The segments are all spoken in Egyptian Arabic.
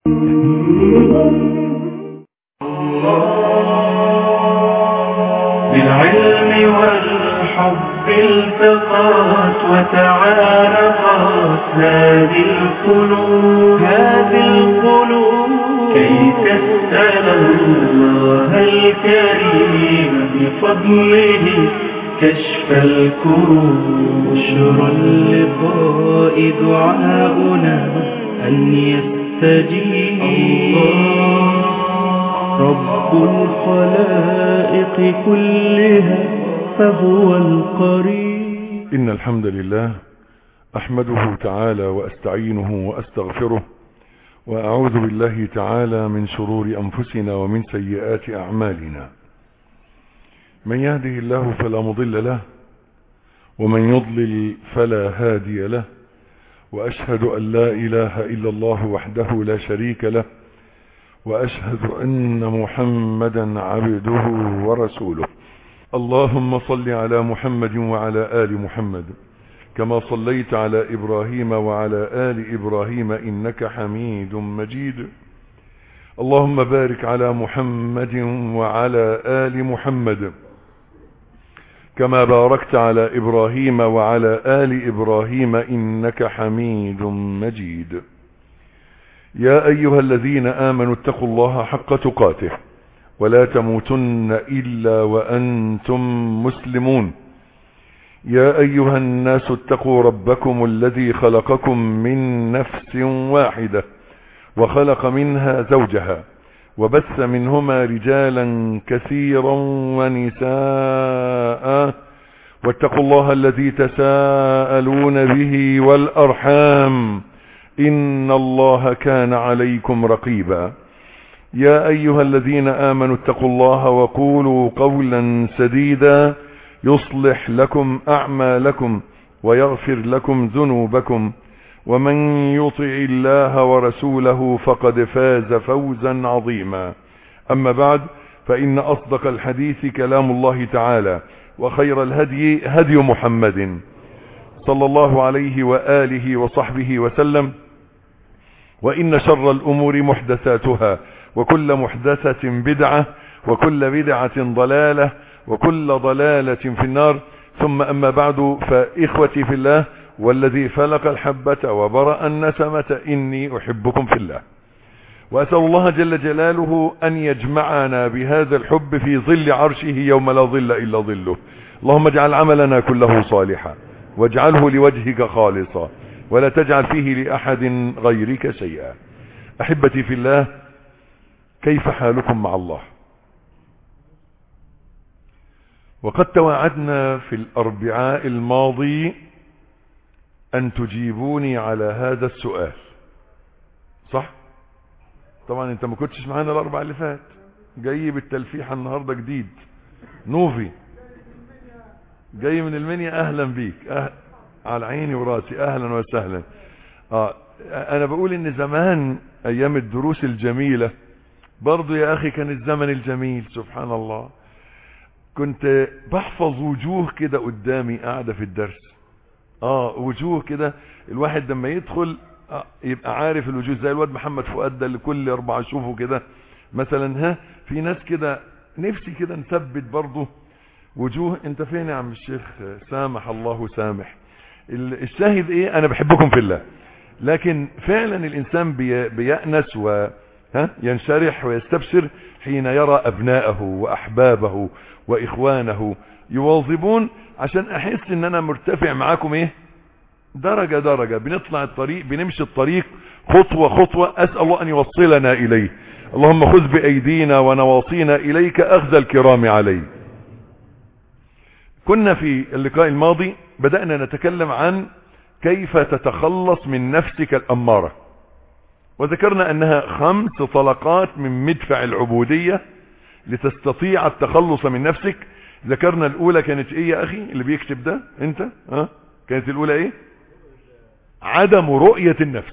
بالعلم والحب التقات وتعارفت هذه القلوب هذه القلوب كي تسأل الله الكريم بفضله كشف الكروب بشرى اللقاء دعاؤنا أن يستجيب رب الخلائق كلها فهو القريب إن الحمد لله أحمده تعالى وأستعينه وأستغفره وأعوذ بالله تعالى من شرور أنفسنا ومن سيئات أعمالنا من يهده الله فلا مضل له ومن يضلل فلا هادي له وأشهد أن لا إله إلا الله وحده لا شريك له وأشهد أن محمدا عبده ورسوله اللهم صل على محمد وعلى آل محمد كما صليت على إبراهيم وعلى آل إبراهيم إنك حميد مجيد اللهم بارك على محمد وعلى آل محمد كما باركت على إبراهيم وعلى آل إبراهيم إنك حميد مجيد يا أيها الذين آمنوا اتقوا الله حق تقاته ولا تموتن إلا وأنتم مسلمون يا أيها الناس اتقوا ربكم الذي خلقكم من نفس واحدة وخلق منها زوجها وبث منهما رجالا كثيرا ونساء واتقوا الله الذي تساءلون به والأرحام إن الله كان عليكم رقيبا يا أيها الذين آمنوا اتقوا الله وقولوا قولا سديدا يصلح لكم أعمالكم ويغفر لكم ذنوبكم ومن يطع الله ورسوله فقد فاز فوزا عظيما أما بعد فإن أصدق الحديث كلام الله تعالى وخير الهدي هدي محمد صلى الله عليه وآله وصحبه وسلم وإن شر الأمور محدثاتها وكل محدثة بدعة وكل بدعة ضلالة وكل ضلالة في النار ثم أما بعد فإخوتي في الله والذي فلق الحبة وبرأ النسمة إني أحبكم في الله وأسأل الله جل جلاله أن يجمعنا بهذا الحب في ظل عرشه يوم لا ظل إلا ظله اللهم اجعل عملنا كله صالحا واجعله لوجهك خالصا ولا تجعل فيه لأحد غيرك شيئا أحبتي في الله كيف حالكم مع الله وقد تواعدنا في الأربعاء الماضي أن تجيبوني على هذا السؤال صح طبعا انت ما كنتش معانا الأربع اللي فات جاي بالتلفيح النهاردة جديد نوفي جاي من المنيا أهلا بيك أه... على عيني وراسي أهلا وسهلا آه. أنا بقول إن زمان أيام الدروس الجميلة برضو يا أخي كان الزمن الجميل سبحان الله كنت بحفظ وجوه كده قدامي قاعدة في الدرس اه وجوه كده الواحد لما يدخل آه يبقى عارف الوجوه زي الواد محمد فؤاد ده اللي كل اربعة اشوفه كده مثلا ها في ناس كده نفسي كده نثبت برضه وجوه انت فين يا عم الشيخ سامح الله سامح الشاهد ايه انا بحبكم في الله لكن فعلا الانسان بي بيأنس و ها ينشرح ويستبشر حين يرى ابناءه واحبابه واخوانه يواظبون عشان احس ان انا مرتفع معاكم ايه درجة درجة بنطلع الطريق بنمشي الطريق خطوة خطوة اسأل الله ان يوصلنا اليه اللهم خذ بايدينا ونواصينا اليك اخذ الكرام عليه كنا في اللقاء الماضي بدأنا نتكلم عن كيف تتخلص من نفسك الأمارة وذكرنا أنها خمس طلقات من مدفع العبودية لتستطيع التخلص من نفسك ذكرنا الأولى كانت إيه يا أخي اللي بيكتب ده أنت ها كانت الأولى إيه عدم رؤية النفس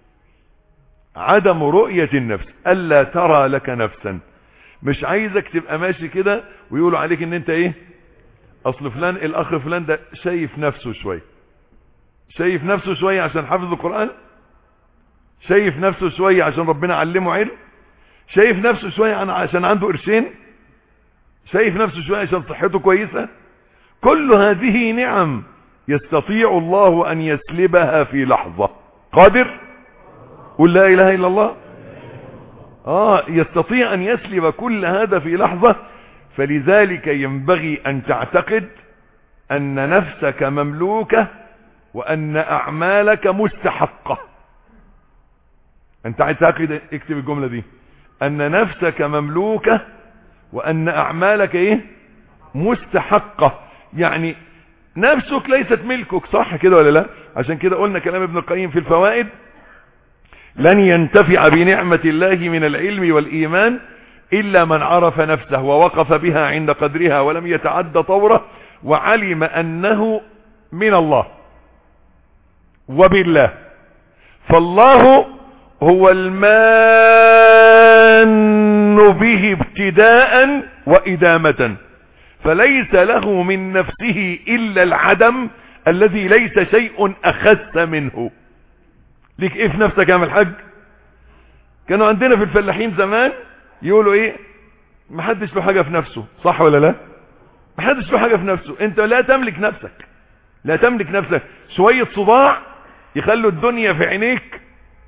عدم رؤية النفس ألا ترى لك نفسا مش عايزك تبقى ماشي كده ويقولوا عليك ان انت ايه اصل فلان الاخ فلان ده شايف نفسه شوية شايف نفسه شوية عشان حافظ القرآن شايف نفسه شوية عشان ربنا علمه علم شايف نفسه شوية عشان عنده قرشين شايف نفسه شوية عشان صحته كويسة كل هذه نعم يستطيع الله ان يسلبها في لحظة قادر قل لا اله الا الله اه يستطيع ان يسلب كل هذا في لحظة فلذلك ينبغي ان تعتقد ان نفسك مملوكة وان اعمالك مستحقة انت تعتقد اكتب الجملة دي ان نفسك مملوكة وان اعمالك ايه مستحقة يعني نفسك ليست ملكك صح كده ولا لا عشان كده قلنا كلام ابن القيم في الفوائد لن ينتفع بنعمة الله من العلم والإيمان إلا من عرف نفسه ووقف بها عند قدرها ولم يتعد طوره وعلم أنه من الله وبالله فالله هو المان به ابتداء وإدامة فليس له من نفسه إلا العدم الذي ليس شيء أخذت منه ليك ايه في نفسك يا عم الحاج كانوا عندنا في الفلاحين زمان يقولوا ايه محدش له حاجة في نفسه صح ولا لا محدش له حاجة في نفسه انت لا تملك نفسك لا تملك نفسك شوية صداع يخلوا الدنيا في عينيك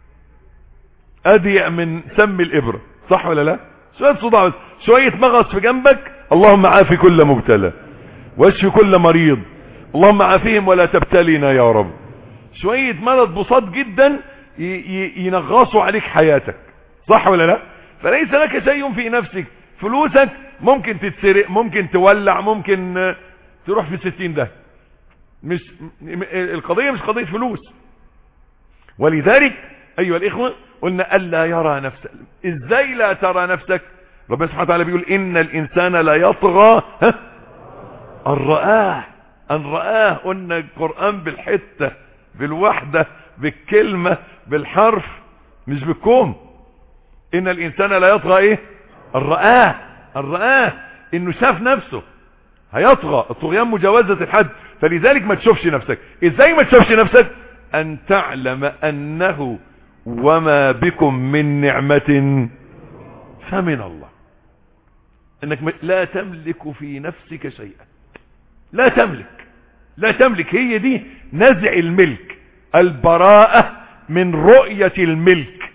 اضيق من سم الابرة صح ولا لا شوية صداع بس شوية مغص في جنبك اللهم عافي كل مبتلى واشفي كل مريض اللهم عافيهم ولا تبتلينا يا رب شوية مرض بساط جدا ينغصوا عليك حياتك صح ولا لا فليس لك شيء في نفسك فلوسك ممكن تتسرق ممكن تولع ممكن تروح في ستين ده مش القضية مش قضية فلوس ولذلك ايها الاخوة قلنا الا يرى نفسه ازاي لا ترى نفسك ربنا سبحانه وتعالى بيقول ان الانسان لا يطغى ها ان رآه ان رآه قلنا القرآن بالحتة بالوحدة بالكلمة بالحرف مش بالكوم ان الانسان لا يطغى ايه ان رآه ان رآه انه شاف نفسه هيطغى الطغيان مجاوزة الحد فلذلك ما تشوفش نفسك ازاي ما تشوفش نفسك ان تعلم انه وما بكم من نعمة فمن الله انك لا تملك في نفسك شيئا لا تملك لا تملك هي دي نزع الملك البراءة من رؤية الملك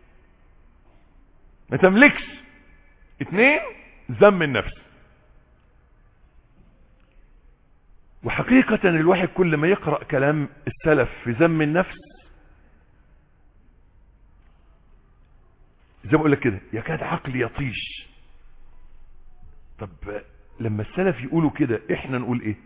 ما تملكش اتنين ذم النفس وحقيقة الواحد كل ما يقرأ كلام السلف في ذم النفس زي ما اقول لك كده يكاد عقلي يطيش طب لما السلف يقولوا كده احنا نقول ايه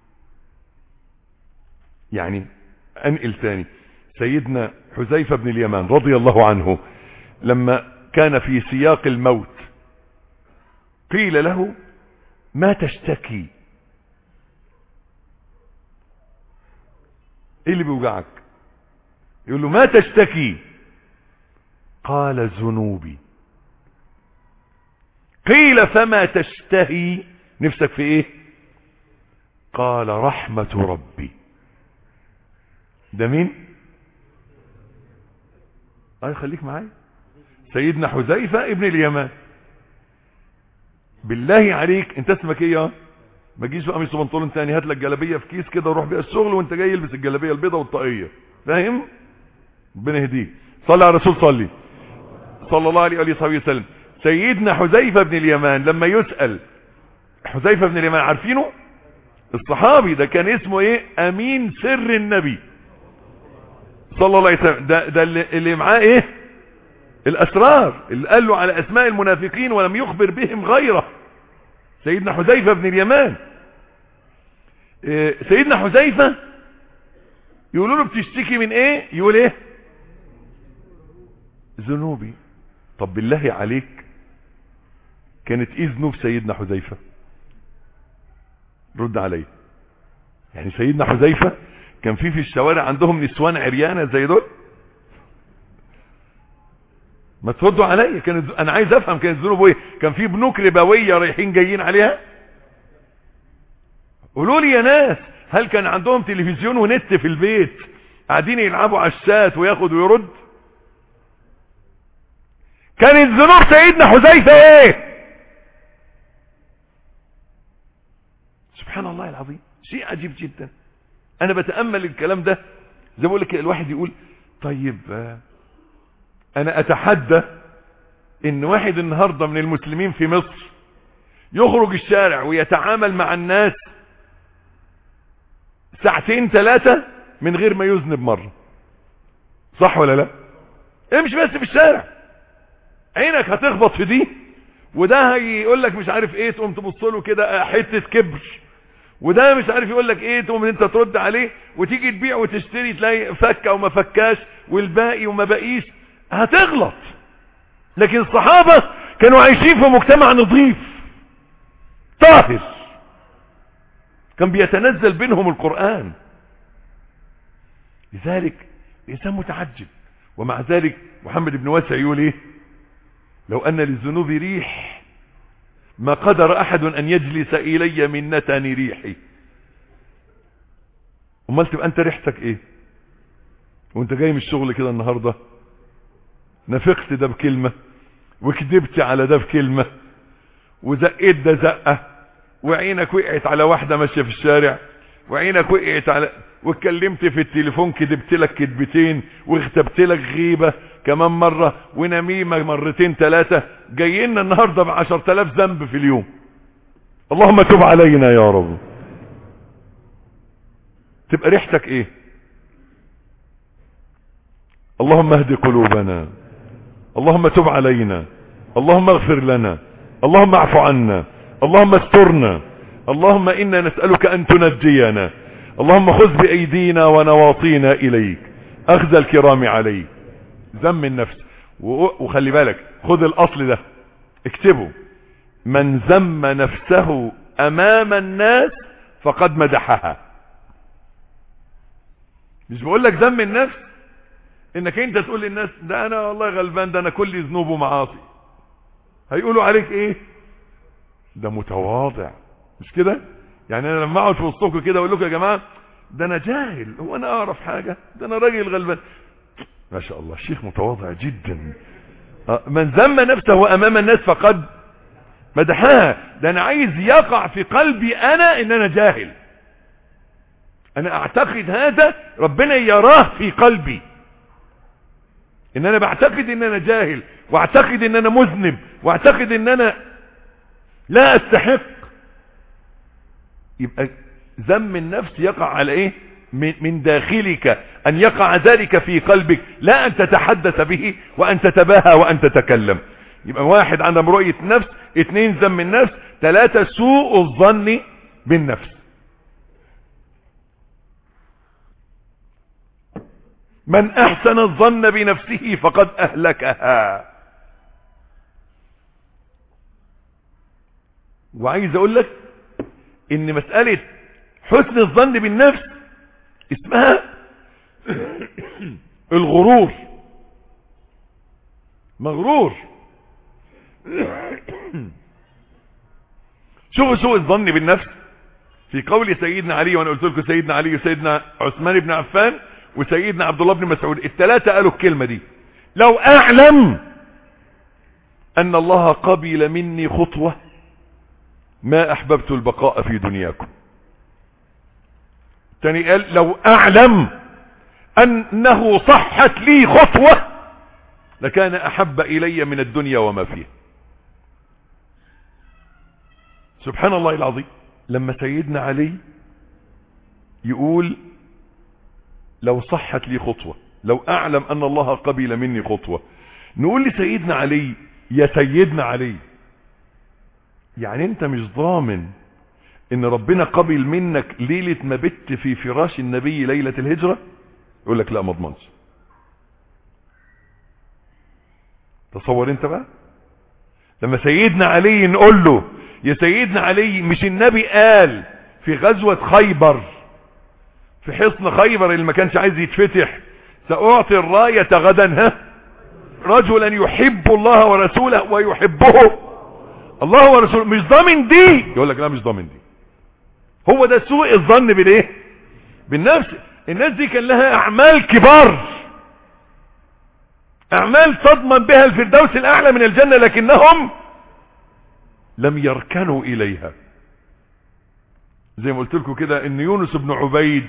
يعني انقل ثاني سيدنا حذيفة بن اليمان رضي الله عنه لما كان في سياق الموت قيل له ما تشتكي ايه اللي بيوجعك يقول له ما تشتكي قال ذنوبي قيل فما تشتهي نفسك في ايه قال رحمة ربي ده مين اي خليك معايا سيدنا حذيفة ابن اليمان بالله عليك انت اسمك ايه يا ما تجيش بقى قميص وبنطلون تاني هات لك جلابيه في كيس كده وروح بيها الشغل وانت جاي البس الجلابيه البيضاء والطاقيه فاهم ربنا يهديك صلي على الرسول صلي صلى الله عليه وآله وسلم سيدنا حذيفة بن اليمان لما يسأل حذيفة بن اليمان عارفينه الصحابي ده كان اسمه ايه امين سر النبي صلى الله عليه وسلم ده, ده اللي, اللي معاه ايه الاسرار اللي قال له على اسماء المنافقين ولم يخبر بهم غيره سيدنا حذيفة بن اليمان إيه سيدنا حذيفة يقولوا له بتشتكي من ايه يقول ايه ذنوبي طب بالله عليك كانت ايه ذنوب سيدنا حذيفة رد علي يعني سيدنا حذيفة كان في في الشوارع عندهم نسوان عريانة زي دول ما تردوا عليا كانت انا عايز افهم كانت ذنوبه ايه كان في بنوك ربويه رايحين جايين عليها قولوا لي يا ناس هل كان عندهم تلفزيون ونت في البيت قاعدين يلعبوا على الشات وياخد ويرد كانت ذنوب سيدنا حذيفة ايه سبحان الله العظيم شيء عجيب جدا انا بتأمل الكلام ده زي ما بقول لك الواحد يقول طيب آه، انا اتحدى ان واحد النهاردة من المسلمين في مصر يخرج الشارع ويتعامل مع الناس ساعتين ثلاثة من غير ما يذنب مرة صح ولا لا امشي بس في الشارع عينك هتخبط في دي وده هيقول لك مش عارف ايه تقوم تبص له كده حته كبر وده مش عارف يقول لك ايه تقوم انت ترد عليه وتيجي تبيع وتشتري تلاقي فك او ما فكاش والباقي وما باقيش هتغلط لكن الصحابة كانوا عايشين في مجتمع نظيف طاهر كان بيتنزل بينهم القرآن لذلك الإنسان متعجب ومع ذلك محمد بن واسع يقول ايه لو أن للذنوب ريح ما قدر أحد أن يجلس إلي من نتن ريحي امال تبقى أنت ريحتك إيه وانت جاي من الشغل كده النهاردة نفقت ده بكلمة وكذبت على ده بكلمة وزقيت ده زقة وعينك وقعت على واحدة ماشية في الشارع وعينك وقعت على واتكلمت في التليفون كدبت لك كدبتين واغتبت لك غيبة كمان مرة ونميمة مرتين ثلاثة جايين النهاردة بعشر تلاف ذنب في اليوم اللهم تب علينا يا رب تبقى ريحتك ايه اللهم اهد قلوبنا اللهم تب علينا اللهم اغفر لنا اللهم اعف عنا اللهم استرنا اللهم انا نسألك ان تنجينا اللهم خذ بايدينا ونواطينا اليك اخذ الكرام عليك ذم النفس وخلي بالك خذ الاصل ده اكتبه من ذم نفسه امام الناس فقد مدحها مش بقول لك ذم النفس انك انت تقول للناس ده انا والله غلبان ده انا كل ذنوب ومعاصي هيقولوا عليك ايه ده متواضع مش كده يعني انا لما اقعد في وسطكم كده اقول لكم يا جماعه ده انا جاهل هو انا اعرف حاجه ده انا راجل غلبان ما شاء الله الشيخ متواضع جدا من ذم نفسه امام الناس فقد مدحها ده انا عايز يقع في قلبي انا ان انا جاهل انا اعتقد هذا ربنا يراه في قلبي ان انا بعتقد ان انا جاهل واعتقد ان انا مذنب واعتقد ان انا لا استحق يبقى ذم النفس يقع على ايه من داخلك ان يقع ذلك في قلبك لا ان تتحدث به وان تتباهى وان تتكلم يبقى واحد عدم رؤية نفس اثنين ذم النفس ثلاثة سوء الظن بالنفس من احسن الظن بنفسه فقد اهلكها وعايز اقول لك ان مسألة حسن الظن بالنفس اسمها الغرور مغرور شوفوا سوء الظن بالنفس في قول سيدنا علي وانا قلت لكم سيدنا علي وسيدنا عثمان بن عفان وسيدنا عبد الله بن مسعود الثلاثة قالوا الكلمة دي لو اعلم ان الله قبل مني خطوة ما احببت البقاء في دنياكم تاني قال لو اعلم انه صحت لي خطوة لكان احب الي من الدنيا وما فيها سبحان الله العظيم لما سيدنا علي يقول لو صحت لي خطوة لو اعلم ان الله قبل مني خطوة نقول لسيدنا علي يا سيدنا علي يعني انت مش ضامن ان ربنا قبل منك ليلة ما بت في فراش النبي ليلة الهجرة يقول لك لا ما اضمنش تصور انت بقى لما سيدنا علي نقول له يا سيدنا علي مش النبي قال في غزوة خيبر في حصن خيبر اللي ما كانش عايز يتفتح سأعطي الراية غدا ها رجلا يحب الله ورسوله ويحبه الله ورسوله مش ضامن دي يقول لك لا مش ضامن دي هو ده سوء الظن بالايه بالنفس الناس دي كان لها اعمال كبار اعمال تضمن بها الفردوس الاعلى من الجنة لكنهم لم يركنوا اليها زي ما قلت لكم كده ان يونس بن عبيد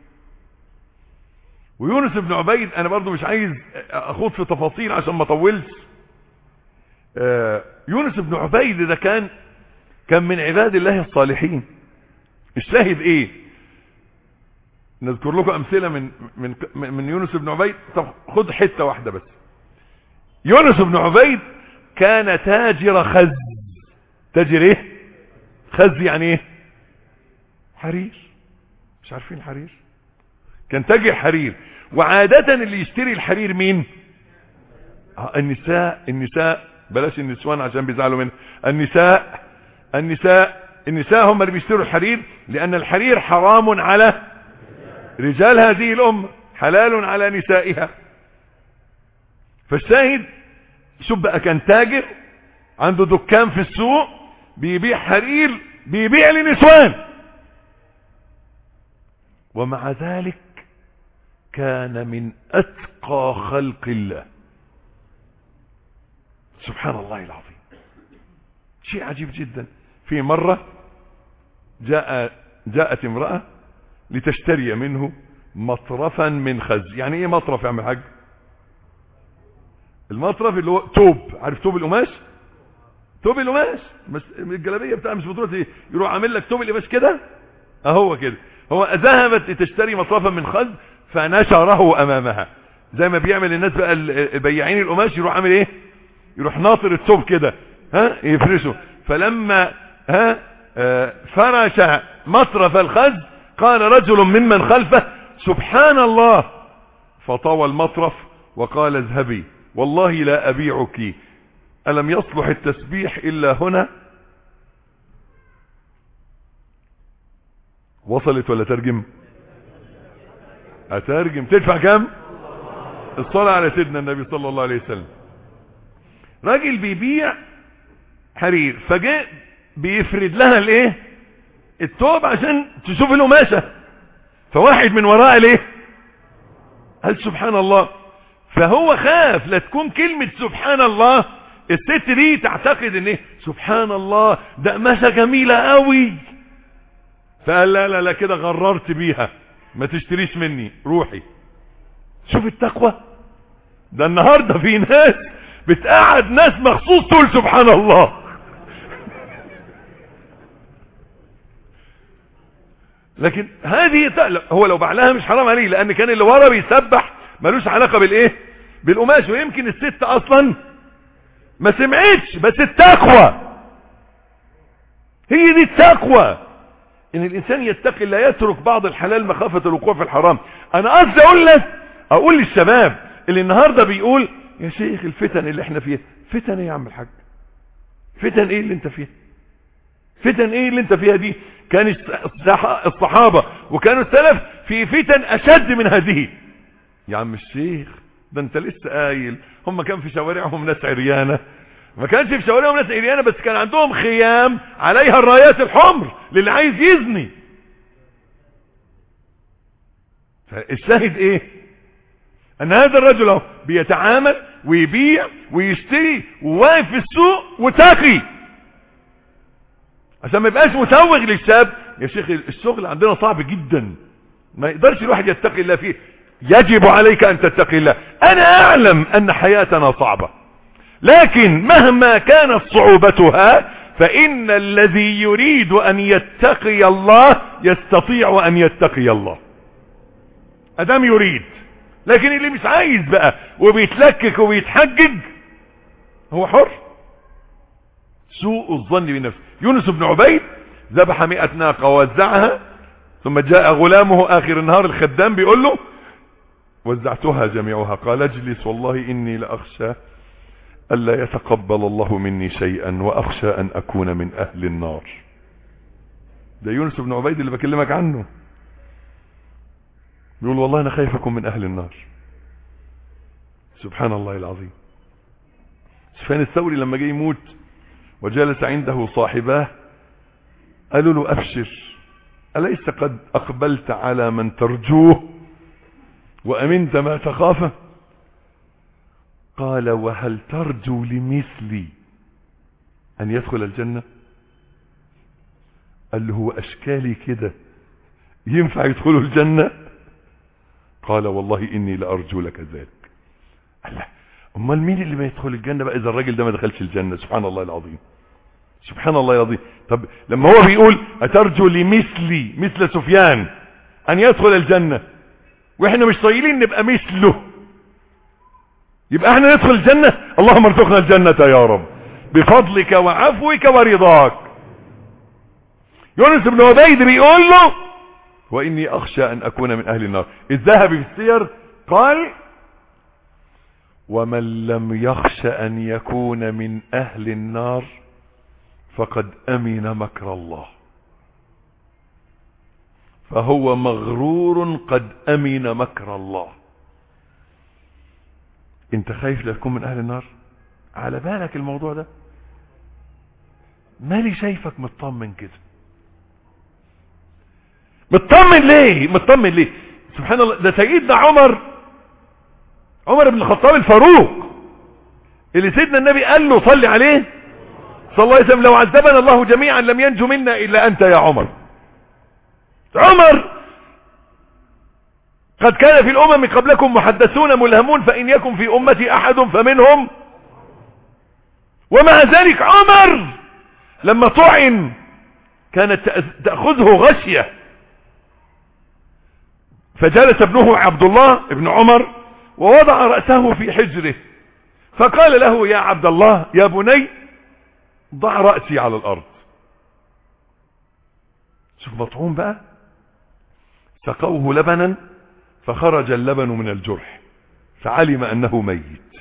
ويونس بن عبيد انا برضو مش عايز اخوض في تفاصيل عشان ما اطولش آه، يونس بن عبيد ده كان كان من عباد الله الصالحين الشاهد ايه نذكر لكم امثله من من من يونس بن عبيد طب خد حته واحده بس يونس بن عبيد كان تاجر خز تاجر ايه خز يعني ايه حرير مش عارفين الحرير كان تاجر حرير وعادة اللي يشتري الحرير مين آه، النساء النساء بلاش النسوان عشان بيزعلوا منه النساء النساء النساء هم اللي بيشتروا الحرير لان الحرير حرام على رجال هذه الامة حلال على نسائها فالشاهد شوف بقى كان تاجر عنده دكان في السوق بيبيع حرير بيبيع لنسوان ومع ذلك كان من اتقى خلق الله سبحان الله العظيم شيء عجيب جدا في مرة جاء جاءت امرأة لتشتري منه مطرفا من خز يعني ايه مطرف يا عم الحاج المطرف اللي هو توب عارف توب القماش توب القماش بس الجلابيه بتاعها مش بتروح ايه يروح عامل لك توب القماش كده اهو كده هو ذهبت تشتري مطرفا من خز فنشره امامها زي ما بيعمل الناس بقى البياعين القماش يروح عامل ايه يروح ناطر الثوب كده ها يفرشه فلما ها آه، فرش مطرف الخز قال رجل ممن خلفه سبحان الله فطوى المطرف وقال اذهبي والله لا ابيعك الم يصلح التسبيح الا هنا وصلت ولا ترجم اترجم تدفع كام الصلاة على سيدنا النبي صلى الله عليه وسلم راجل بيبيع حرير فجاء بيفرد لها الايه التوب عشان تشوف القماشه فواحد من وراء الايه قال سبحان الله فهو خاف لا تكون كلمة سبحان الله الست دي تعتقد ان ايه سبحان الله ده قماشة جميلة قوي فقال لا لا لا كده غررت بيها ما تشتريش مني روحي شوف التقوى ده النهاردة في ناس بتقعد ناس مخصوص تقول سبحان الله لكن هذه ت- هو لو بعلها مش حرام عليه لان كان اللي ورا بيسبح ملوش علاقة بالايه بالقماش ويمكن الست اصلا ما سمعتش بس التقوى هي دي التقوى ان الانسان يتقي لا يترك بعض الحلال مخافة الوقوع في الحرام انا قصدي اقول لك اقول للشباب اللي النهاردة بيقول يا شيخ الفتن اللي احنا فيها فتن ايه يا عم الحاج فتن ايه اللي انت فيها فتن ايه اللي انت فيها دي كان الصح- الصحابة وكانوا السلف في فتن اشد من هذه يا عم الشيخ ده انت لسه قايل هم كان في شوارعهم ناس عريانة ما كانش في شوارعهم ناس عريانة بس كان عندهم خيام عليها الرايات الحمر للي عايز يزني فالشاهد ايه ان هذا الرجل اهو بيتعامل ويبيع ويشتري وواقف في السوق وتاقي عشان ما يبقاش متوغ للشاب يا شيخ الشغل عندنا صعب جدا ما يقدرش الواحد يتقي الله فيه يجب عليك ان تتقي الله انا اعلم ان حياتنا صعبة لكن مهما كانت صعوبتها فان الذي يريد ان يتقي الله يستطيع ان يتقي الله ادام يريد لكن اللي مش عايز بقى وبيتلكك وبيتحجج هو حر سوء الظن بنفسه يونس بن عبيد ذبح مئة ناقة ووزعها ثم جاء غلامه اخر النهار الخدام بيقول له وزعتها جميعها قال اجلس والله اني لاخشى الا يتقبل الله مني شيئا واخشى ان اكون من اهل النار ده يونس بن عبيد اللي بكلمك عنه بيقول والله انا خايف اكون من اهل النار سبحان الله العظيم سفيان الثوري لما جه يموت وجلس عنده صاحباه قالوا له ابشر اليس قد اقبلت على من ترجوه وامنت ما تخافه قال وهل ترجو لمثلي أن يدخل الجنة قال له هو أشكالي كده ينفع يدخلوا الجنة قال والله إني لأرجو لك ذلك قال له أمال مين اللي ما يدخل الجنة بقى إذا الراجل ده ما دخلش الجنة سبحان الله العظيم سبحان الله العظيم طب لما هو بيقول أترجو لمثلي مثل سفيان أن يدخل الجنة وإحنا مش طايلين نبقى مثله يبقى احنا ندخل الجنة اللهم ارزقنا الجنة يا رب بفضلك وعفوك ورضاك يونس بن عبيد بيقول له واني اخشى ان اكون من اهل النار الذهبي في السير قال ومن لم يخش ان يكون من اهل النار فقد امن مكر الله فهو مغرور قد امن مكر الله انت خايف لا تكون من اهل النار على بالك الموضوع ده مالي شايفك مطمن كده مطمن ليه مطمن ليه سبحان الله ده سيدنا عمر عمر بن الخطاب الفاروق اللي سيدنا النبي قال له صلي عليه صلى الله عليه وسلم لو عذبنا الله جميعا لم ينجو منا الا انت يا عمر عمر قد كان في الامم قبلكم محدثون ملهمون فان يكن في امتي احد فمنهم ومع ذلك عمر لما طعن كانت تأخذه غشية فجلس ابنه عبد الله ابن عمر ووضع رأسه في حجره فقال له يا عبد الله يا بني ضع رأسي على الأرض شوف مطعوم بقى سقوه لبنا فخرج اللبن من الجرح فعلم أنه ميت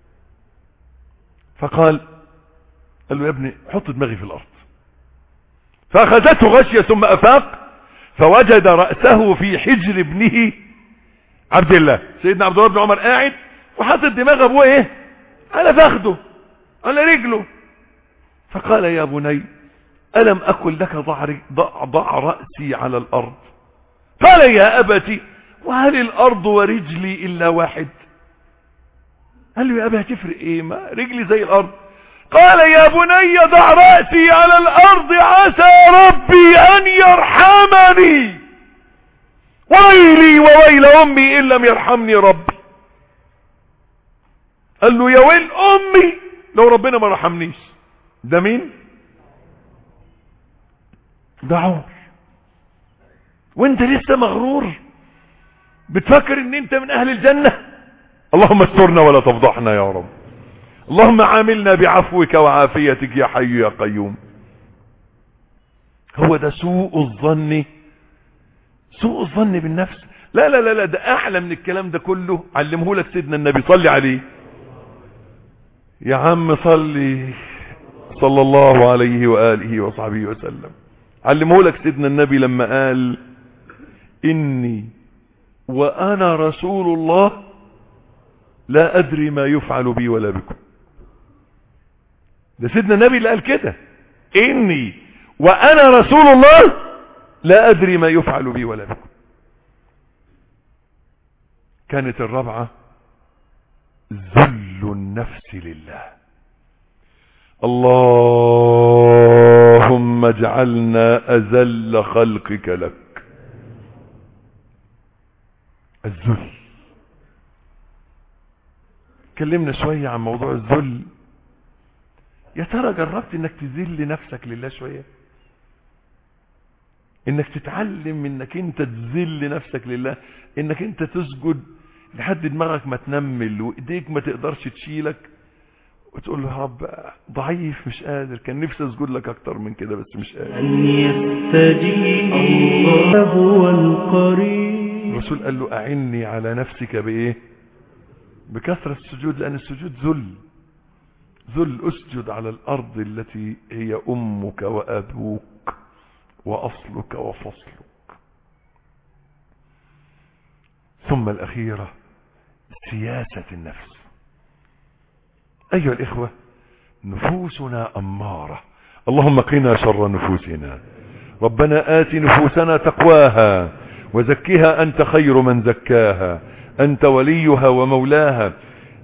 فقال قال له يا ابني حط دماغي في الأرض فأخذته غشية ثم أفاق فوجد رأسه في حجر ابنه عبد الله سيدنا عبد الله بن عمر قاعد وحاطط دماغ ابوه ايه على فخده على رجله فقال يا بني ألم أكن لك ضع, ضع, ضع رأسي على الأرض قال يا أبتي وهل الأرض ورجلي إلا واحد قال له يا أبي هتفرق إيه ما رجلي زي الأرض قال يا بني ضع رأسي على الأرض عسى ربي أن يرحمني ويلي وويل أمي إن لم يرحمني ربي قال له يا ويل أمي لو ربنا ما رحمنيش ده مين ده عمر وانت لسه مغرور بتفكر ان انت من اهل الجنة اللهم استرنا ولا تفضحنا يا رب اللهم عاملنا بعفوك وعافيتك يا حي يا قيوم هو ده سوء الظن سوء الظن بالنفس لا لا لا لا ده اعلى من الكلام ده كله علمه لك سيدنا النبي صلي عليه يا عم صلي صلى الله عليه وآله وصحبه وسلم علمه لك سيدنا النبي لما قال إني وأنا رسول الله لا أدري ما يفعل بي ولا بكم ده سيدنا النبي اللي قال كده إني وأنا رسول الله لا أدري ما يفعل بي ولا بكم كانت الرابعة ذل النفس لله اللهم اجعلنا أذل خلقك لك الذل اتكلمنا شوية عن موضوع الذل يا ترى جربت انك تذل نفسك لله شوية انك تتعلم انك انت تذل نفسك لله انك انت تسجد لحد دماغك ما تنمل وايديك ما تقدرش تشيلك وتقول له يا رب ضعيف مش قادر كان نفسي اسجد لك اكتر من كده بس مش قادر أن يستجيب الله هو القريب الرسول قال له اعني على نفسك بايه بكثرة السجود لان السجود ذل ذل اسجد على الارض التي هي امك وابوك واصلك وفصلك ثم الاخيرة سياسة النفس ايها الاخوة نفوسنا امارة اللهم قنا شر نفوسنا ربنا آت نفوسنا تقواها وزكها أنت خير من زكاها أنت وليها ومولاها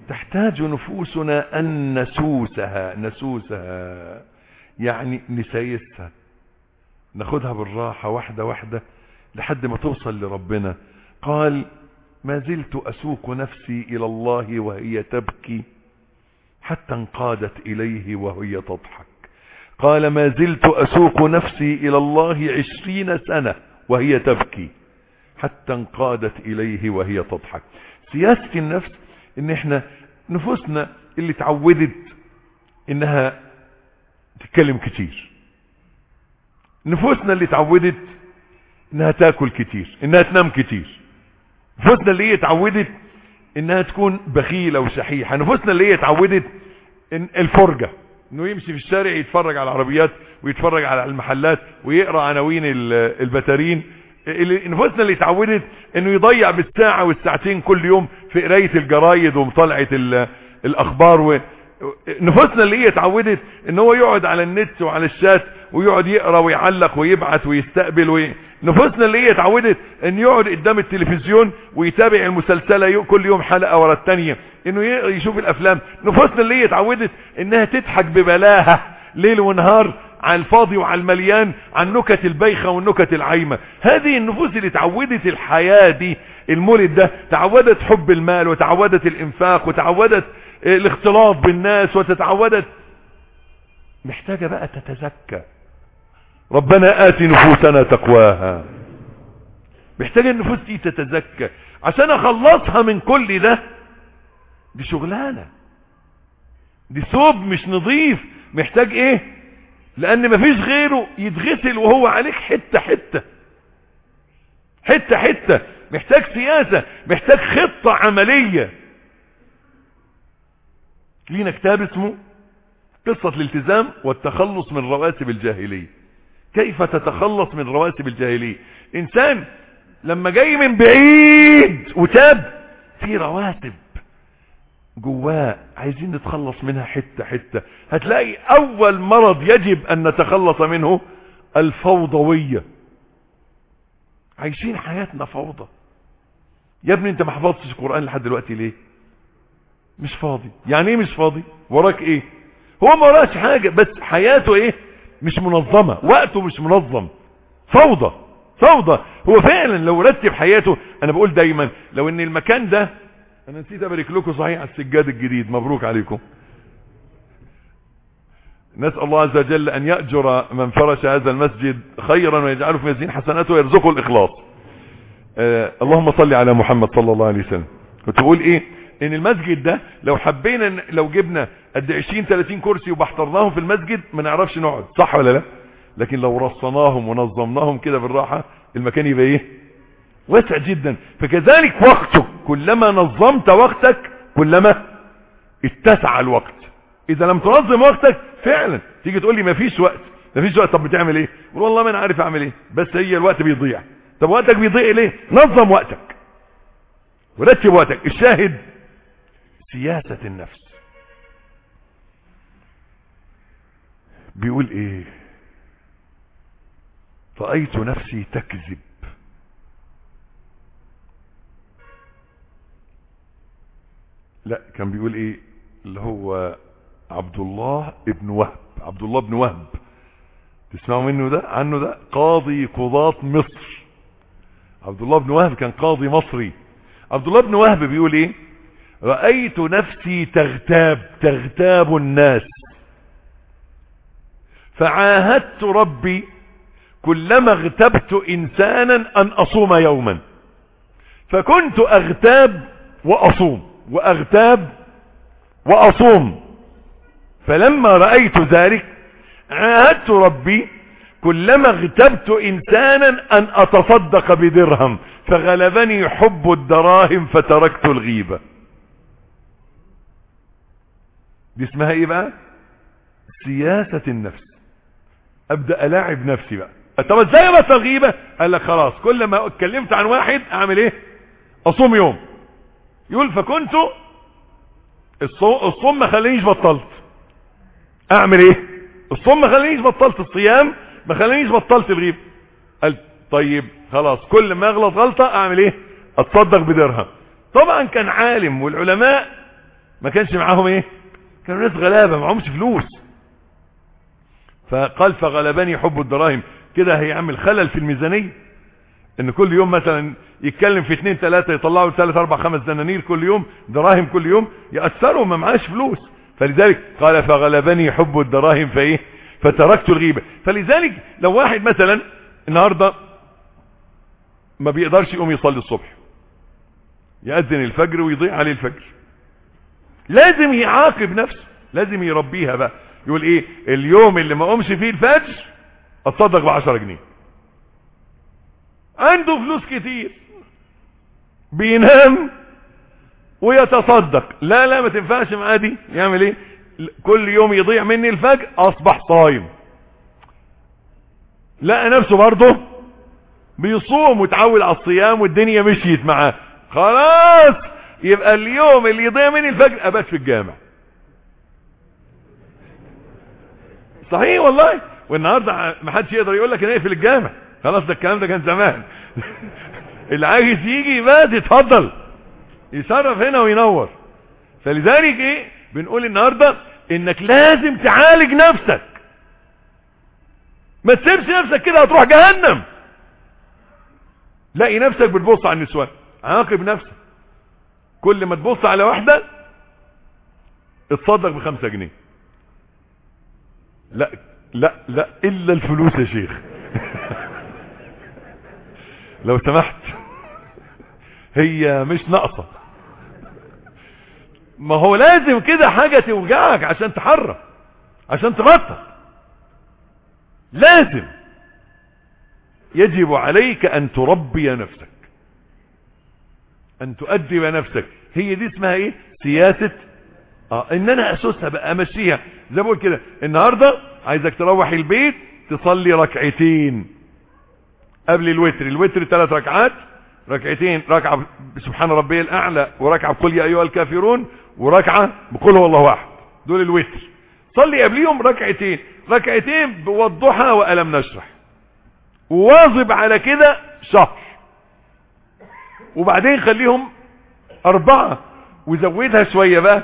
تحتاج نفوسنا أن نسوسها نسوسها يعني نسيسها ناخدها بالراحة واحدة واحدة لحد ما توصل لربنا قال ما زلت أسوق نفسي إلى الله وهي تبكي حتى انقادت إليه وهي تضحك قال ما زلت أسوق نفسي إلى الله عشرين سنة وهي تبكي حتى انقادت إليه وهي تضحك سياسة النفس ان احنا نفوسنا اللي تعودت انها تتكلم كتير نفوسنا اللي تعودت انها تاكل كتير انها تنام كتير نفوسنا اللي هي اتعودت انها تكون بخيلة وشحيحة نفوسنا اللي هي اتعودت إن الفرجة انه يمشي في الشارع يتفرج على العربيات ويتفرج على المحلات ويقرأ عناوين البتارين اللي نفوسنا اللي اتعودت انه يضيع بالساعة والساعتين كل يوم في قراية الجرايد ومطالعة الاخبار و... نفوسنا اللي هي اتعودت ان هو يقعد على النت وعلى الشات ويقعد يقرا ويعلق ويبعت ويستقبل وي... نفوسنا اللي هي اتعودت ان يقعد قدام التلفزيون ويتابع المسلسلة كل يوم حلقة ورا التانية انه يشوف الافلام نفوسنا اللي هي اتعودت انها تضحك ببلاهة ليل ونهار على الفاضي وعلى المليان عن نكت البيخة والنكت العايمة هذه النفوس اللي تعودت الحياة دي المولد ده تعودت حب المال وتعودت الانفاق وتعودت الاختلاط بالناس وتتعودت محتاجة بقى تتزكى ربنا آتي نفوسنا تقواها محتاجة النفوس دي تتزكى عشان اخلصها من كل ده دي شغلانة دي ثوب مش نظيف محتاج ايه لان مفيش غيره يتغسل وهو عليك حتة حتة حتة حتة محتاج سياسة محتاج خطة عملية لينا كتاب اسمه قصة الالتزام والتخلص من رواسب الجاهلية كيف تتخلص من رواسب الجاهلية انسان لما جاي من بعيد وتاب في رواسب جواه عايزين نتخلص منها حتة حتة هتلاقي اول مرض يجب ان نتخلص منه الفوضوية عايشين حياتنا فوضى يا ابني انت ما حفظتش القرآن لحد دلوقتي ليه مش فاضي يعني ايه مش فاضي وراك ايه هو ما وراش حاجة بس حياته ايه مش منظمة وقته مش منظم فوضى فوضى هو فعلا لو رتب حياته انا بقول دايما لو ان المكان ده انا نسيت ابارك لكم صحيح على السجاد الجديد مبروك عليكم نسأل الله عز وجل ان يأجر من فرش هذا المسجد خيرا ويجعله في ميزان حسناته ويرزقه الاخلاص آه اللهم صل على محمد صلى الله عليه وسلم كنت بقول ايه ان المسجد ده لو حبينا لو جبنا قد 20 30 كرسي وبحضرناهم في المسجد ما نعرفش نقعد صح ولا لا لكن لو رصناهم ونظمناهم كده بالراحة المكان يبقى ايه واسع جدا فكذلك وقتك كلما نظمت وقتك كلما اتسع الوقت اذا لم تنظم وقتك فعلا تيجي تقول لي مفيش وقت مفيش وقت طب بتعمل ايه قول والله ما انا عارف اعمل ايه بس هي الوقت بيضيع طب وقتك بيضيع ليه نظم وقتك ورتب وقتك الشاهد سياسة النفس بيقول ايه رأيت نفسي تكذب لا كان بيقول ايه اللي هو عبد الله ابن وهب عبد الله بن وهب تسمعوا منه ده عنه ده قاضي قضاة مصر عبد الله بن وهب كان قاضي مصري عبد الله بن وهب بيقول ايه رأيت نفسي تغتاب تغتاب الناس فعاهدت ربي كلما اغتبت انسانا ان اصوم يوما فكنت اغتاب واصوم واغتاب واصوم فلما رأيت ذلك عاهدت ربي كلما اغتبت انسانا ان اتصدق بدرهم فغلبني حب الدراهم فتركت الغيبة دي اسمها ايه بقى سياسة النفس ابدأ الاعب نفسي بقى طب ازاي بس الغيبة قال لك خلاص كل ما اتكلمت عن واحد اعمل ايه اصوم يوم يقول فكنت الصوم ما خلينيش بطلت اعمل ايه الصوم ما خلينيش بطلت الصيام ما خلينيش بطلت الغيبة قال طيب خلاص كل ما اغلط غلطة اعمل ايه اتصدق بدرهم طبعا كان عالم والعلماء ما كانش معاهم ايه كانوا ناس غلابة معهمش فلوس فقال فغلبني حب الدراهم كده هيعمل خلل في الميزانية ان كل يوم مثلا يتكلم في اتنين تلاتة يطلعوا تلات اربع خمس دنانير كل يوم دراهم كل يوم يأثروا ما معاش فلوس فلذلك قال فغلبني حب الدراهم فايه فتركت الغيبة فلذلك لو واحد مثلا النهاردة ما بيقدرش يقوم يصلي الصبح يأذن الفجر ويضيع عليه الفجر لازم يعاقب نفسه لازم يربيها بقى يقول ايه اليوم اللي ما قومش فيه الفجر اتصدق بعشرة جنيه عنده فلوس كتير بينام ويتصدق لا لا ما تنفعش معاه دي يعمل ايه كل يوم يضيع مني الفجر اصبح صايم لقى نفسه برضه بيصوم وتعود على الصيام والدنيا مشيت معاه خلاص يبقى اليوم اللي يضيع مني الفجر ابات في الجامع صحيح والله والنهارده ما حدش يقدر يقول لك انا اقفل الجامع خلاص ده الكلام ده كان زمان اللي عايز يجي يبات يتفضل يصرف هنا وينور فلذلك ايه بنقول النهارده انك لازم تعالج نفسك ما تسيبش نفسك كده هتروح جهنم لاقي نفسك بتبص على النسوان عاقب نفسك كل ما تبص على واحدة اتصدق بخمسة جنيه لا لا لا الا الفلوس يا شيخ لو سمحت هي مش ناقصة ما هو لازم كده حاجة توجعك عشان تحرك عشان تبطل لازم يجب عليك ان تربي نفسك ان تؤدب نفسك هي دي اسمها ايه سياسة اه ان انا اسسها بقى امشيها زي بقول كده النهاردة عايزك تروح البيت تصلي ركعتين قبل الوتر الوتر ثلاث ركعات ركعتين ركعة سبحان ربي الاعلى وركعة بقول يا ايها الكافرون وركعة بقول هو الله احد دول الوتر صلي قبليهم ركعتين ركعتين والضحى والم نشرح وواظب على كده شهر وبعدين خليهم اربعة وزودها شوية بقى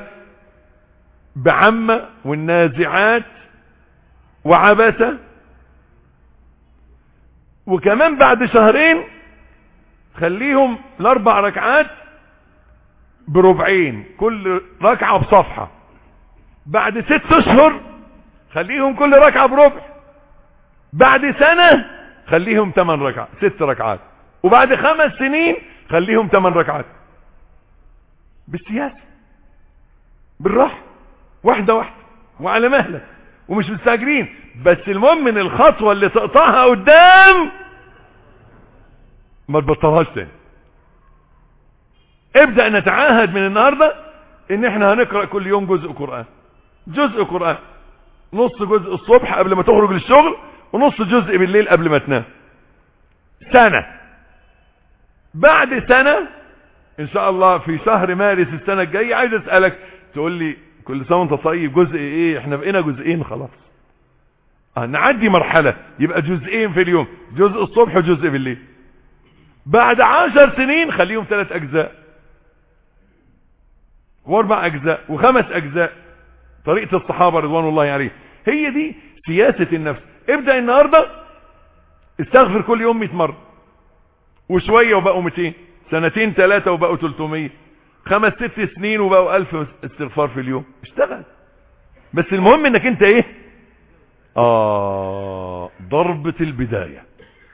بعمة والنازعات وعبسة وكمان بعد شهرين خليهم الاربع ركعات بربعين كل ركعة بصفحة بعد ست اشهر خليهم كل ركعة بربع بعد سنة خليهم تمن ركعات ست ركعات وبعد خمس سنين خليهم تمن ركعات بالسياسة بالراحة واحدة واحدة وعلى مهلك ومش مستعجلين بس المهم ان الخطوة اللي تقطعها قدام ما تبطلهاش تاني ابدأ نتعاهد من النهاردة ان احنا هنقرأ كل يوم جزء قرآن جزء قرآن نص جزء الصبح قبل ما تخرج للشغل ونص جزء بالليل قبل ما تنام سنة بعد سنة ان شاء الله في شهر مارس السنة الجاية عايز اسألك تقول لي كل سنة وانت طيب جزء ايه احنا بقينا جزئين خلاص اه نعدي مرحلة يبقى جزئين في اليوم جزء الصبح وجزء بالليل بعد عشر سنين خليهم ثلاث اجزاء واربع اجزاء وخمس اجزاء طريقة الصحابة رضوان الله عليهم هي دي سياسة النفس ابدأ النهاردة استغفر كل يوم 100 مرة وشوية وبقوا 200 سنتين ثلاثة وبقوا 300 خمس ست سنين وبقوا 1000 استغفار في اليوم اشتغل بس المهم انك انت ايه اه ضربة البداية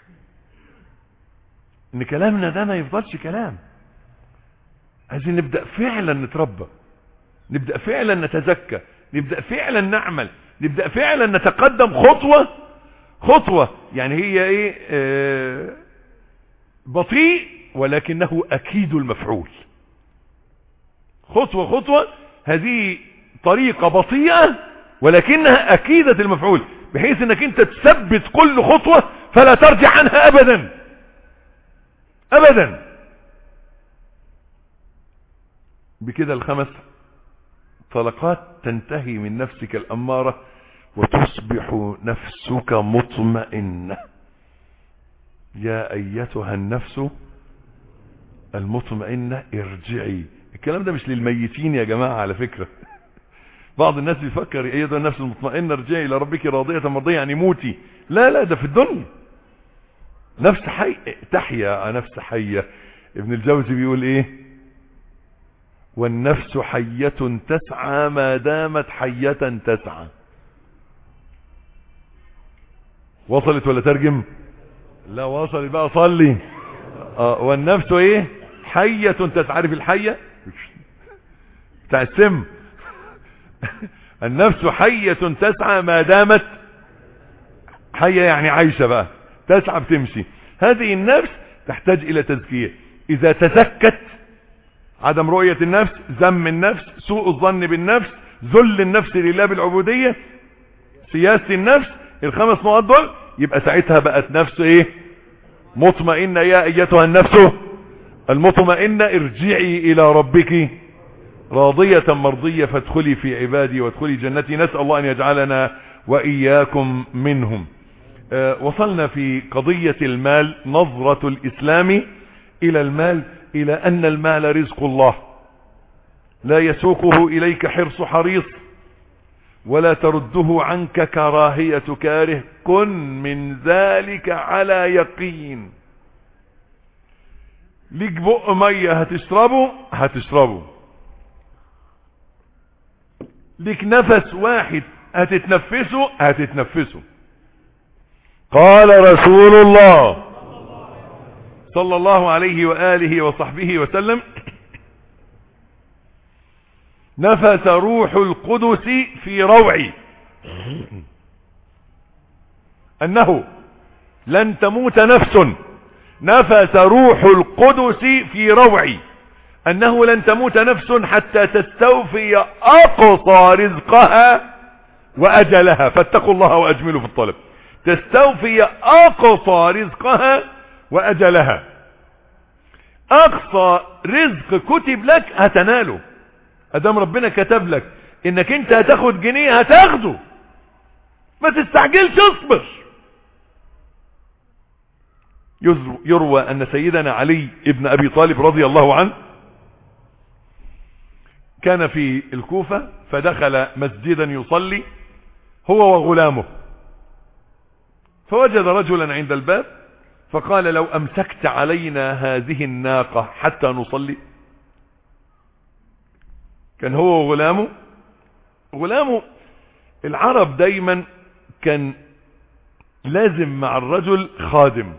ان كلامنا ده ما يفضلش كلام عايزين نبدأ فعلا نتربى نبدأ فعلا نتزكى نبدأ فعلا نعمل نبدأ فعلا نتقدم خطوة خطوة يعني هي ايه آه بطيء ولكنه اكيد المفعول خطوة خطوة هذه طريقة بطيئة ولكنها اكيدة المفعول بحيث انك انت تثبت كل خطوة فلا ترجع عنها ابدا ابدا بكده الخمس طلقات تنتهي من نفسك الامارة وتصبح نفسك مطمئنة يا ايتها النفس المطمئنة ارجعي الكلام ده مش للميتين يا جماعة على فكرة بعض الناس بيفكر ايضا النفس المطمئنة ارجعي الى ربك راضية مرضية يعني موتي لا لا ده في الدنيا نفس حي تحيا نفس حية ابن الجوزي بيقول ايه والنفس حية تسعى ما دامت حية تسعى وصلت ولا ترجم لا وصلت بقى صلي آه والنفس ايه حية تعرف الحية بتاع السم النفس حية تسعى ما دامت حية يعني عايشة بقى تسعى بتمشي هذه النفس تحتاج الى تزكية اذا تزكت عدم رؤية النفس ذم النفس سوء الظن بالنفس ذل النفس لله بالعبودية سياسة النفس الخمس نقط دول يبقى ساعتها بقت نفس ايه مطمئنة يا ايتها النفس المطمئنة ارجعي الى ربك راضية مرضية فادخلي في عبادي وادخلي جنتي نسأل الله ان يجعلنا واياكم منهم أه وصلنا في قضية المال نظرة الاسلام الى المال الى ان المال رزق الله لا يسوقه اليك حرص حريص ولا ترده عنك كراهية كاره كن من ذلك على يقين ليك بق مية هتشربه هتشربه ليك نفس واحد هتتنفسه هتتنفسه قال رسول الله صلى الله عليه وآله وصحبه وسلم نفس روح القدس في روعي انه لن تموت نفس نفس روح القدس في روعي انه لن تموت نفس حتى تستوفي اقصى رزقها واجلها فاتقوا الله واجملوا في الطلب تستوفي اقصى رزقها واجلها اقصى رزق كتب لك هتناله ادام ربنا كتب لك انك انت هتاخد جنيه هتاخده ما تستعجلش اصبر يروى ان سيدنا علي ابن ابي طالب رضي الله عنه كان في الكوفة فدخل مسجدا يصلي هو وغلامه فوجد رجلا عند الباب فقال لو امسكت علينا هذه الناقة حتى نصلي كان هو وغلامه غلامه العرب دايما كان لازم مع الرجل خادم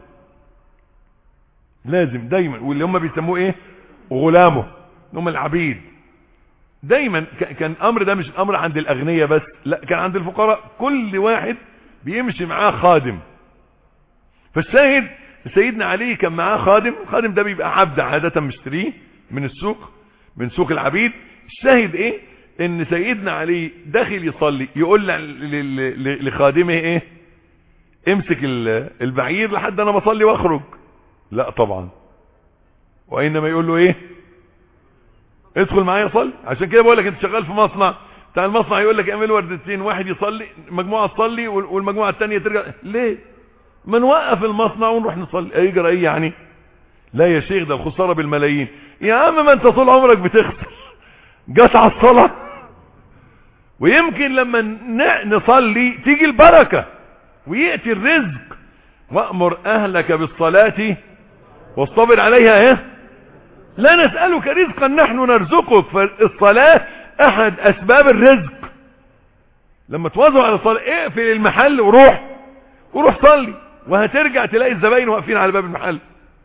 لازم دايما واللي هم بيسموه ايه غلامه هم العبيد دايما كان امر ده مش امر عند الاغنياء بس لا كان عند الفقراء كل واحد بيمشي معاه خادم فالشاهد سيدنا علي كان معاه خادم الخادم ده بيبقى عبد عادة مشتريه من السوق من سوق العبيد الشاهد ايه ان سيدنا علي داخل يصلي يقول لخادمه ايه امسك البعير لحد انا بصلي واخرج لا طبعا وانما يقول له ايه ادخل معايا صلي عشان كده بقول لك انت شغال في مصنع بتاع المصنع يقول لك اعمل وردتين واحد يصلي مجموعه تصلي والمجموعه الثانيه ترجع ليه ما نوقف المصنع ونروح نصلي يجرى ايه يعني لا يا شيخ ده الخساره بالملايين يا عم ما انت طول عمرك بتخسر جت على الصلاه ويمكن لما نصلي تيجي البركه وياتي الرزق وامر اهلك بالصلاه واصطبر عليها ايه لا نسألك رزقا نحن نرزقك فالصلاة احد اسباب الرزق لما توازوا على الصلاة اقفل المحل وروح وروح صلي وهترجع تلاقي الزباين واقفين على باب المحل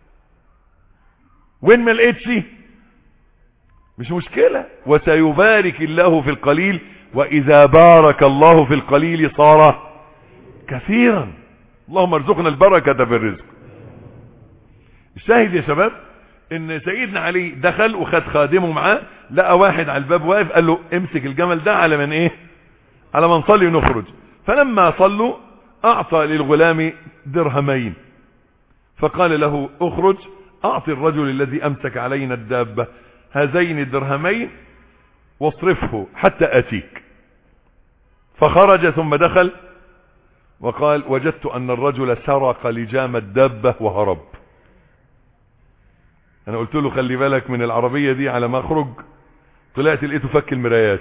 وين ما لقيتش مش مشكلة وسيبارك الله في القليل واذا بارك الله في القليل صار كثيرا اللهم ارزقنا البركة في الرزق الشاهد يا شباب ان سيدنا علي دخل وخد خادمه معاه لقى واحد على الباب واقف قال له امسك الجمل ده على من ايه على ما نصلي ونخرج فلما صلوا اعطى للغلام درهمين فقال له اخرج اعطي الرجل الذي امسك علينا الدابة هذين الدرهمين واصرفه حتى اتيك فخرج ثم دخل وقال وجدت ان الرجل سرق لجام الدابة وهرب انا قلت له خلي بالك من العربية دي على ما اخرج طلعت لقيته فك المرايات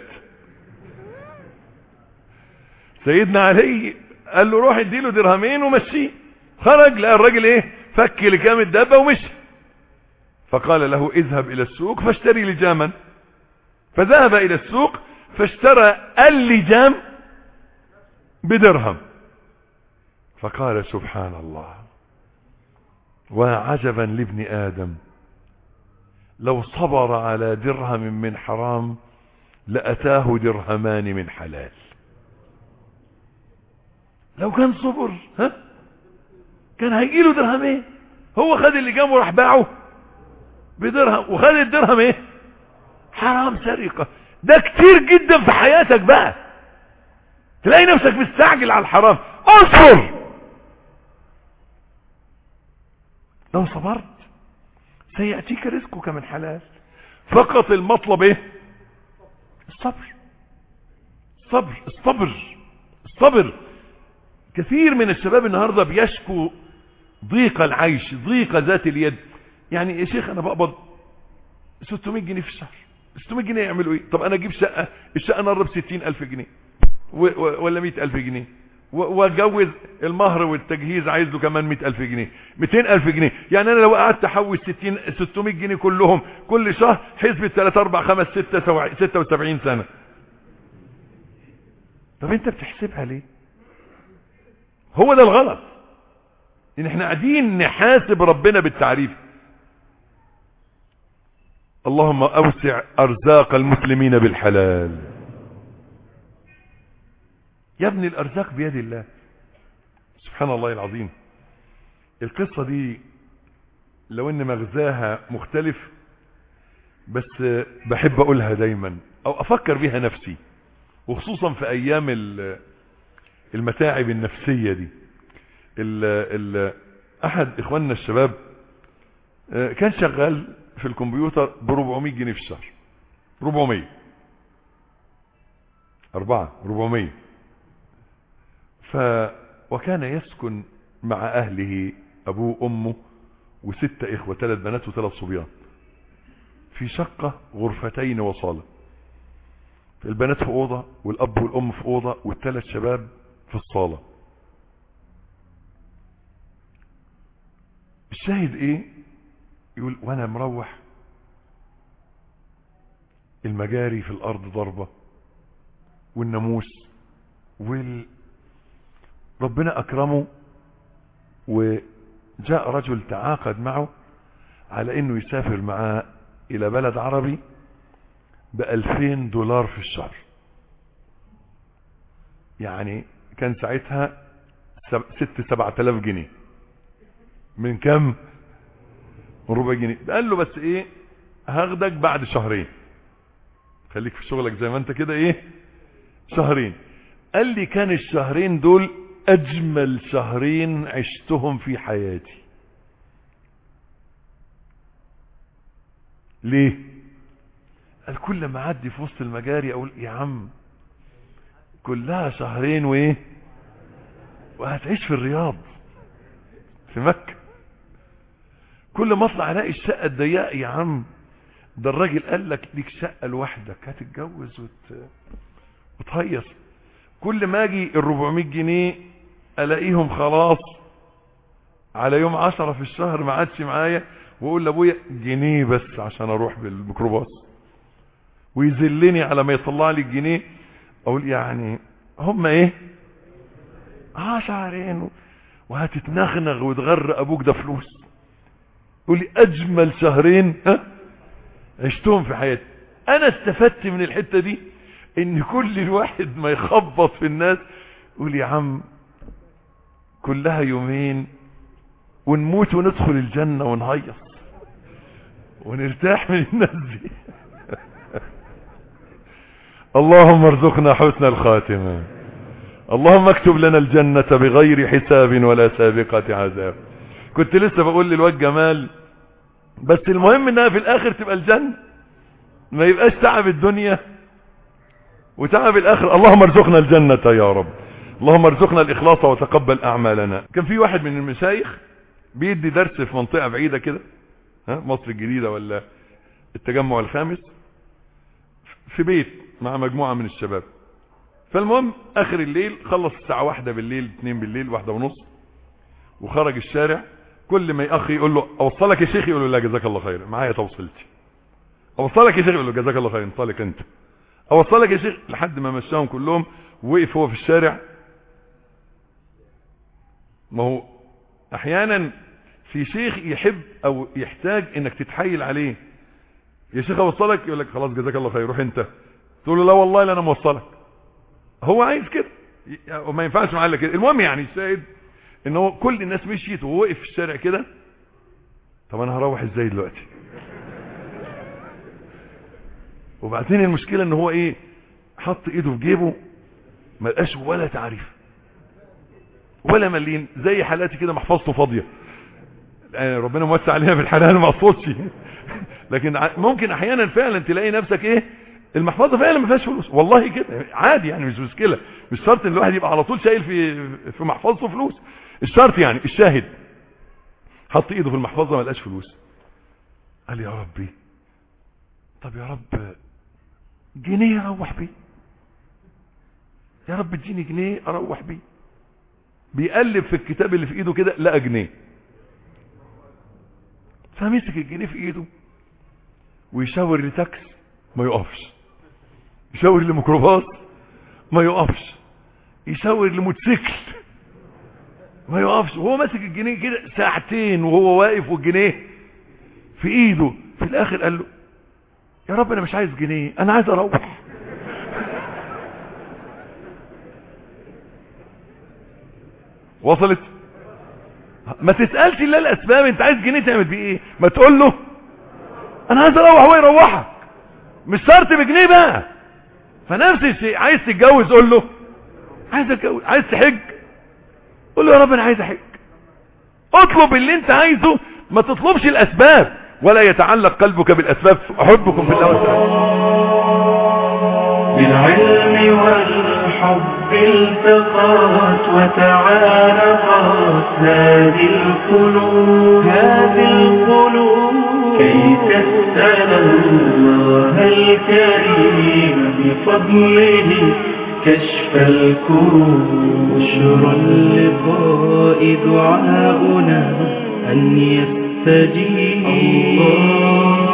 سيدنا علي قال له روح اديله درهمين ومشيه خرج لقى الراجل ايه فك لكام الدابة ومشي فقال له اذهب الى السوق فاشتري لجاما فذهب الى السوق فاشترى اللجام بدرهم فقال سبحان الله وعجبا لابن آدم لو صبر على درهم من حرام لأتاه درهمان من حلال لو كان صبر ها كان هيجيله درهمين هو خد اللي جنبه راح باعه بدرهم وخد الدرهم ايه حرام سرقة ده كتير جدا في حياتك بقى تلاقي نفسك مستعجل على الحرام اصبر لو صبرت سيأتيك رزقك من حلال فقط المطلب ايه الصبر الصبر الصبر الصبر كثير من الشباب النهاردة بيشكو ضيق العيش ضيق ذات اليد يعني يا شيخ انا بقبض 600 جنيه في الشهر 600 جنيه يعملوا ايه طب انا اجيب شقة الشقة نقرب 60 الف جنيه ولا 100 الف جنيه واجوز المهر والتجهيز عايز له كمان 100 الف جنيه 200 الف جنيه يعني انا لو قعدت احوش 60 600 جنيه كلهم كل شهر حسبة 3 4 5 6 76 سنة طب انت بتحسبها ليه هو ده الغلط ان احنا قاعدين نحاسب ربنا بالتعريف اللهم اوسع ارزاق المسلمين بالحلال يا ابني الارزاق بيد الله سبحان الله العظيم القصة دي لو ان مغزاها مختلف بس بحب اقولها دايما او افكر بيها نفسي وخصوصا في ايام المتاعب النفسية دي ال ال احد اخواننا الشباب كان شغال في الكمبيوتر ب 400 جنيه في الشهر 400 أربعة 400 ف وكان يسكن مع أهله أبوه أمه وستة إخوة ثلاث بنات وثلاث صبيان في شقة غرفتين وصالة البنات في أوضة والأب والأم في أوضة والثلاث شباب في الصالة الشاهد ايه يقول وانا مروح المجاري في الارض ضربة والناموس وال ربنا اكرمه وجاء رجل تعاقد معه على انه يسافر معاه الى بلد عربي بألفين دولار في الشهر يعني كان ساعتها ست سبعة الاف جنيه من كم من ربع جنيه قال له بس ايه هاخدك بعد شهرين خليك في شغلك زي ما انت كده ايه شهرين قال لي كان الشهرين دول اجمل شهرين عشتهم في حياتي ليه قال كل ما اعدي في وسط المجاري اقول يا عم كلها شهرين وايه وهتعيش في الرياض في مكة كل ما اطلع الاقي الشقة الضيقة يا عم ده الراجل قال لك ليك شقة لوحدك هتتجوز وت... وتهيص كل ما اجي ال 400 جنيه الاقيهم خلاص على يوم عشرة في الشهر ما عادش معايا واقول لابويا جنيه بس عشان اروح بالميكروباص ويذلني على ما يطلع لي الجنيه اقول يعني هم ايه اه شهرين وهتتنغنغ وتغرق ابوك ده فلوس يقول لي اجمل شهرين ها عشتهم في حياتي انا استفدت من الحتة دي ان كل الواحد ما يخبط في الناس يقول يا عم كلها يومين ونموت وندخل الجنة ونهيص ونرتاح من الناس دي اللهم ارزقنا حسن الخاتمة اللهم اكتب لنا الجنة بغير حساب ولا سابقة عذاب كنت لسه بقول للواد جمال بس المهم انها في الاخر تبقى الجنة ما يبقاش تعب الدنيا وتعب الاخر اللهم ارزقنا الجنة يا رب اللهم ارزقنا الاخلاص وتقبل اعمالنا كان في واحد من المشايخ بيدي درس في منطقة بعيدة كده ها مصر الجديدة ولا التجمع الخامس في بيت مع مجموعة من الشباب فالمهم اخر الليل خلص الساعة واحدة بالليل اتنين بالليل واحدة ونص وخرج الشارع كل ما اخ يقول له اوصلك يا شيخ يقول له لا جزاك الله خير معايا توصلتي اوصلك يا شيخ يقول له جزاك الله خير انطلق انت اوصلك يا شيخ لحد ما مشاهم كلهم وقف هو في الشارع ما هو احيانا في شيخ يحب او يحتاج انك تتحايل عليه يا شيخ اوصلك يقول لك خلاص جزاك الله خير روح انت تقول له لا والله لا انا موصلك هو عايز كده وما ينفعش معاه الا كده المهم يعني الشاهد ان هو كل الناس مشيت وهو وقف في الشارع كده طب انا هروح ازاي دلوقتي وبعدين المشكلة ان هو ايه حط ايده في جيبه ما لقاش ولا تعريف ولا مليم زي حالاتي كده محفظته فاضية يعني ربنا موسع عليها في الحلال ما اقصدش لكن ممكن احيانا فعلا تلاقي نفسك ايه المحفظه فعلا ما فيهاش فلوس والله كده عادي يعني مش مشكله مش شرط ان الواحد يبقى على طول شايل في في محفظته فلوس الشرط يعني الشاهد حط ايده في المحفظه ما لقاش فلوس قال يا ربي طب يا رب جنيه اروح بيه يا رب اديني جنيه اروح بيه بيقلب في الكتاب اللي في ايده كده لقى جنيه فمسك الجنيه في ايده ويشاور لتاكس ما يقفش يشاور لميكروباص ما يقفش يشاور لموتوسيكل ما يقفش وهو ماسك الجنيه كده ساعتين وهو واقف والجنيه في ايده في الاخر قال له يا رب انا مش عايز جنيه انا عايز اروح وصلت ما تسألش الا الاسباب انت عايز جنيه تعمل بيه ايه ما تقول له انا عايز اروح هو يروحك مش شرط بجنيه بقى فنفس الشيء عايز تتجوز قول له عايز اتجوز عايز تحج قول له يا رب انا عايز احج اطلب اللي انت عايزه ما تطلبش الاسباب ولا يتعلق قلبك بالاسباب احبكم في الله بالعلم والحب التقات وتعارفت هذه القلوب هذه القلوب كي تسأل الله الكريم بفضله كشف الكروب بشرى اللقاء دعاؤنا أن يستجيب الله